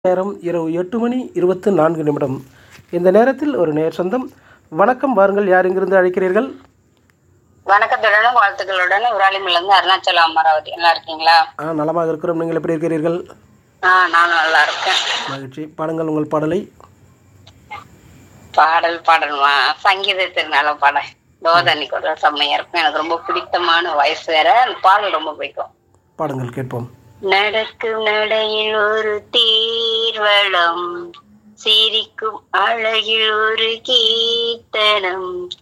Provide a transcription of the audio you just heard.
நேரம் இரவு எட்டு மணி இருபத்து நான்கு நிமிடம் இந்த நேரத்தில் ஒரு நேர் சொந்தம் வணக்கம் வாருங்கள் யார் இங்கிருந்து அழைக்கிறீர்கள் வணக்கத்துடனும் வாழ்த்துக்களுடன் உராலிமிலிருந்து அருணாச்சலம் அமராவதி நல்லா இருக்கீங்களா ஆ நலமாக இருக்கிறோம் நீங்கள் எப்படி இருக்கிறீர்கள் ஆ நானும் நல்லா இருக்கேன் மகிழ்ச்சி பாடுங்கள் உங்கள் பாடலை பாடல் பாடணுமா சங்கீதத்தினால பாட தோதனி குரல் செம்மையா இருக்கும் எனக்கு ரொம்ப பிடித்தமான வயசு வேற அந்த பாடல் ரொம்ப பிடிக்கும் பாடுங்கள் கேட்போம் நடக்கும் நடையில் ஒரு தீர்வளம் சிரிக்கும் அழகில் ஒரு கீர்த்தனம்